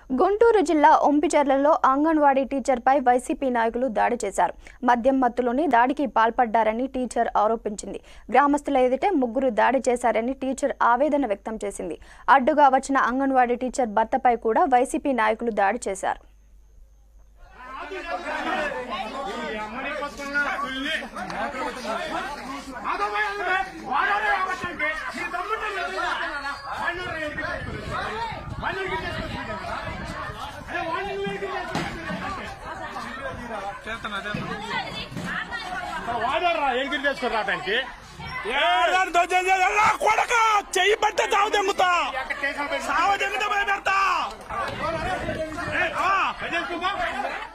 గుంటూరు జిల్లా ఒంపిచెర్లలో అంగన్వాడీ టీచర్పై వైసీపీ నాయకులు దాడి చేశారు మద్యం మత్తులోనే దాడికి పాల్పడ్డారని టీచర్ ఆరోపించింది గ్రామస్తుల ఎదుటే ముగ్గురు దాడి చేశారని టీచర్ ఆవేదన వ్యక్తం చేసింది అడ్డుగా వచ్చిన అంగన్వాడీ టీచర్ భర్తపై కూడా వైసీపీ నాయకులు దాడి చేశారు వాడారా ఎంగిరి చేసుకుని రావడానికి ఏడాది దోచేది ఎలా కొడక చెయ్యి పడితే చావు దెంగుతా చావు దెంగితే భయపెడతా చేసుకోమా